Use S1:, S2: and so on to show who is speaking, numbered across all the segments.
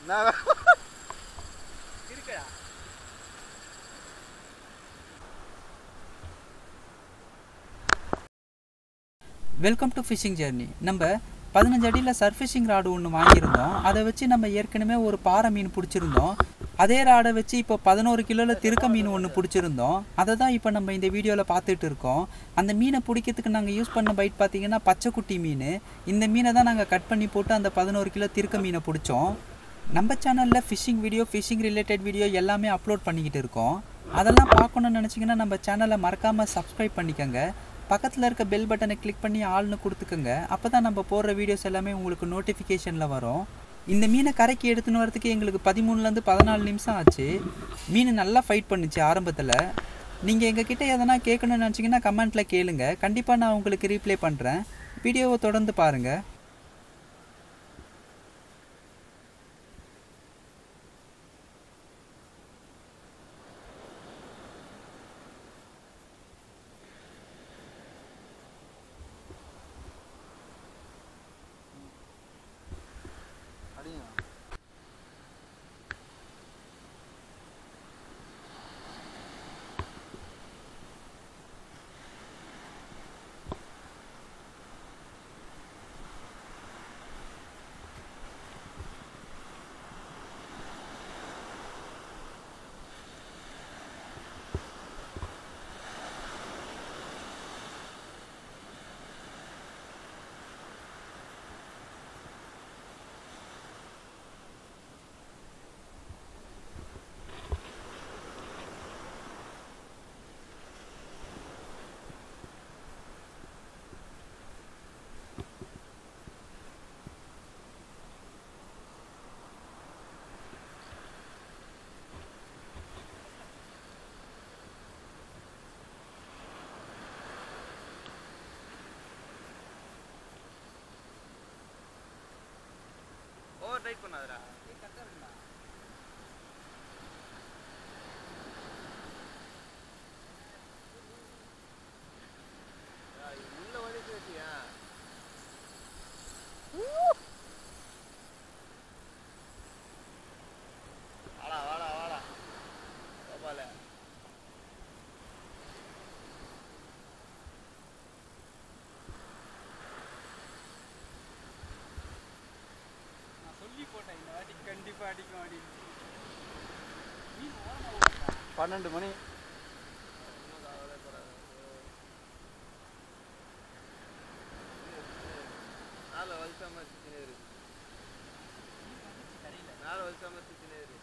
S1: நான்
S2: இருக்கா
S3: welcome to phishing journey நம்ம பதினஞ்சு அடியில் சர்ஃபிஷிங் ராடு ஒன்று வாங்கியிருந்தோம் அதை வச்சு நம்ம ஏற்கனவே ஒரு பாறை மீன் பிடிச்சிருந்தோம் அதே ராடை வச்சு இப்போ பதினோரு கிலோவில் திருக்க மீன் ஒன்று பிடிச்சிருந்தோம் அதை தான் இப்போ நம்ம இந்த வீடியோவில் பார்த்துட்டு இருக்கோம் அந்த மீனை பிடிக்கிறதுக்கு நாங்கள் யூஸ் பண்ண பைட் பார்த்தீங்கன்னா பச்சைக்குட்டி மீன் இந்த மீனை தான் நாங்கள் கட் பண்ணி போட்டு அந்த பதினோரு கிலோ திருக்க மீனை பிடிச்சோம் நம்ம சேனலில் fishing video fishing related video எல்லாமே அப்லோட் பண்ணிக்கிட்டு இருக்கோம் அதெல்லாம் பார்க்கணும்னு நினச்சிங்கன்னா நம்ம சேனலை மறக்காமல் சப்ஸ்கிரைப் பண்ணிக்கோங்க பக்கத்தில் இருக்க பெல் பட்டனை கிளிக் பண்ணி ஆள்னு கொடுத்துக்கோங்க அப்போ தான் நம்ம போடுற வீடியோஸ் எல்லாமே உங்களுக்கு நோட்டிஃபிகேஷனில் வரும் இந்த மீனை கரைக்கு எடுத்துன்னு வரதுக்கு எங்களுக்கு பதிமூணுலேருந்து பதினாலு நிமிஷம் ஆச்சு மீன் நல்லா ஃபைட் பண்ணுச்சு ஆரம்பத்தில் நீங்கள் எங்ககிட்ட எதனா கேட்கணும்னு நினச்சிங்கன்னா கமெண்ட்டில் கேளுங்க கண்டிப்பாக நான் உங்களுக்கு ரீப்ளே பண்ணுறேன் வீடியோவை தொடர்ந்து பாருங்கள்
S1: அடிங்க
S2: ஓவர் டைட் பண்ணாதடா உள்ள வலிச்சு வச்சியா வாடா வாடா வாடா கோபால
S3: நான் சொல்லி போட்டேன் இந்த வாட்டி கண்டிப்பாக அடிக்கும் அப்படின்னு
S1: பன்னெண்டு மணி
S2: நாலு வருஷமா சுத்தினே இருக்கு நாலு வருஷமா சுத்தினே இருக்கு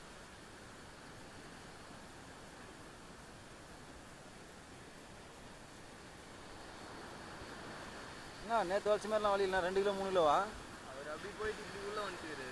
S1: என்ன நேற்று வருஷம் மாதிரிலாம் வழி இல்லை ரெண்டு கிலோ மூணு கிலோவா
S2: அவர் அப்படி போயிட்டு இப்படி உள்ள வந்துட்டு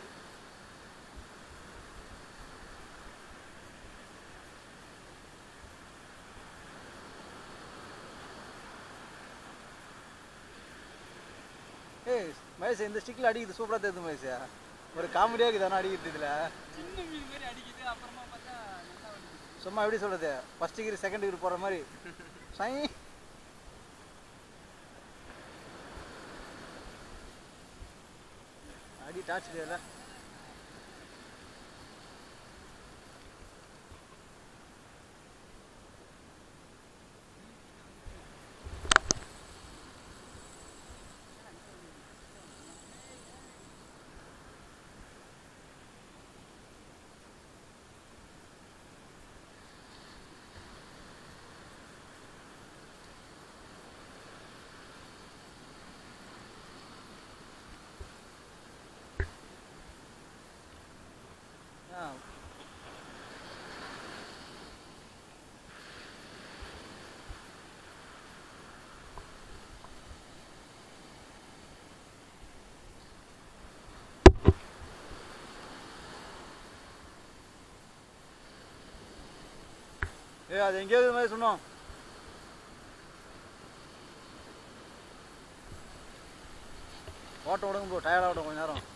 S1: ஏய் மகேஷ் இந்த ஸ்டிக்கில் அடிக்குது சூப்பராக தெரியுது மகேஷ் ஒரு காமெடியாக இருக்குது ஆனால் அடிக்கிறது இதில்
S3: சின்ன மீன் மாதிரி அடிக்குது அப்புறமா பார்த்தா நல்லா வந்து
S1: சும்மா எப்படி சொல்கிறது ஃபஸ்ட் டிகிரி செகண்ட் டிகிரி போகிற மாதிரி சை அடி டார்ச் இல்லை ஆ ஏ அது எங்கேயோ இது மாதிரி சொன்னோம் ஓட்ட விடுங்க ப்ரோ டயர்டாக விடும் கொஞ்ச நேரம்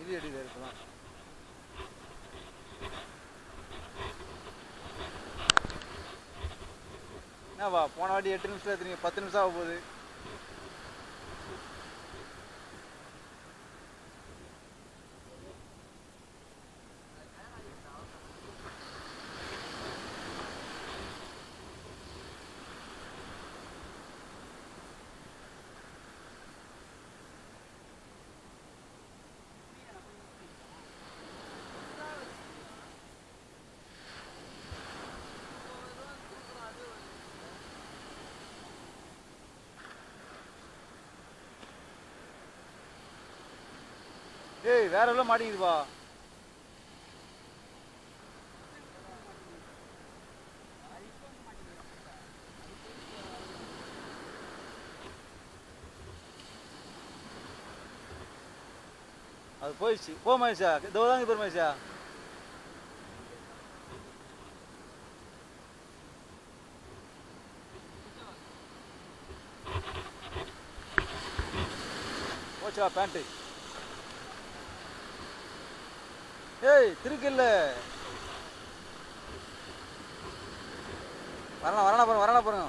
S1: டிகிரி அடிக்குது இப்போலாம் என்னவா போன வாட்டி எட்டு நிமிஷத்தில் எடுத்துறீங்க பத்து நிமிஷம் ஆக போகுது ஏய் வேற எவ்வளோ மாட்டேங்குதுப்பா அது போயிடுச்சு போ மனுஷா இதோ தாங்க பேர் மனுஷா போச்சா பேண்ட்டு ஏய் திருக்கில்ல வரலாம் வரணா பாருங்க வரணா பாருங்க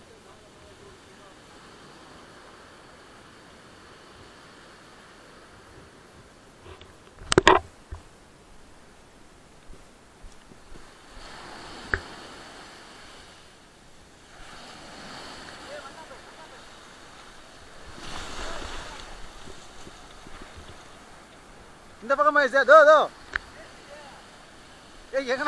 S1: இந்த பக்கம் ஆயிடுச்சா தோ தோ ஏய் எங்கனா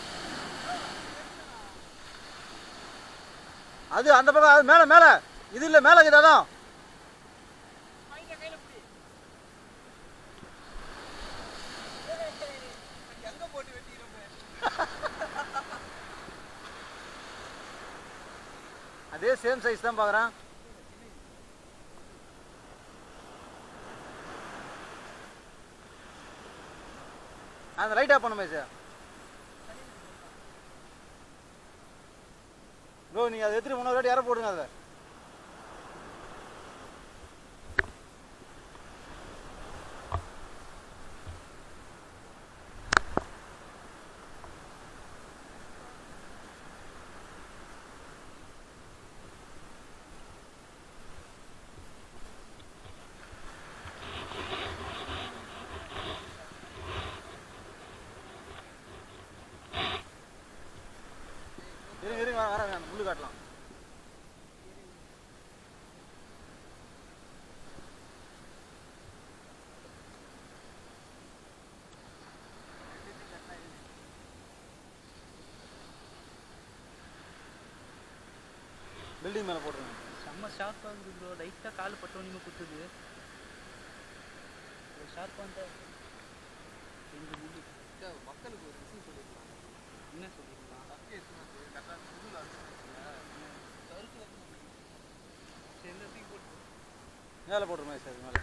S1: அது அந்த பக்கம் அது மேலே மேலே இது இல்லை மேலே இருக்குது அதான் அதே சேம் சைஸ் தான் பார்க்குறேன் அந்த லைட் ஆஃப் பண்ணுமே சார் ப்ரோ நீங்கள் அதை எடுத்துட்டு முன்னாடி வாட்டி இற போடுங்க அதை இருங்க இருங்க வர வர அந்த முள்ளு காட்டலாம் பில்டிங் மேலே போட்டுருங்க
S3: செம்ம ஷார்ப்பாக இருக்குது ப்ரோ லைட்டாக கால் பட்டோனிமே குத்துது ஷார்ப்பாக இருந்தா ரெண்டு முடி
S2: மக்களுக்கு ஒரு விஷயம் சொல்லிருக்கலாம்
S3: என்ன சொல்லியிருக்கலாம்
S2: தப்பி எடுத்துன்னு கரெக்டாக புதுல சேர்ந்ததுக்கு போட்டு
S1: மேலே போட்டுருமா சார் மேலே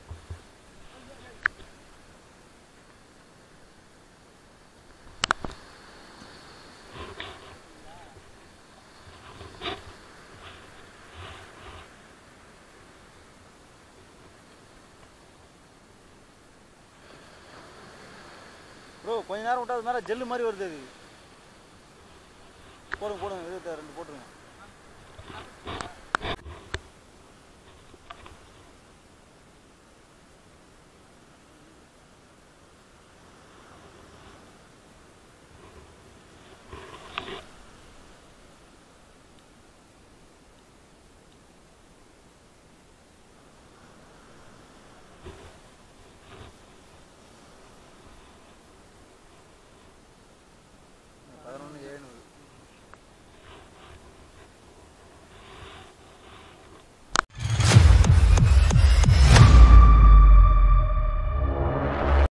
S1: ப்ரோ கொஞ்ச நேரம் விட்டா அது மேலே ஜெல்லு மாதிரி வருது அது போடுங்க போடுங்க இருபத்தி ரெண்டு போட்டுருங்க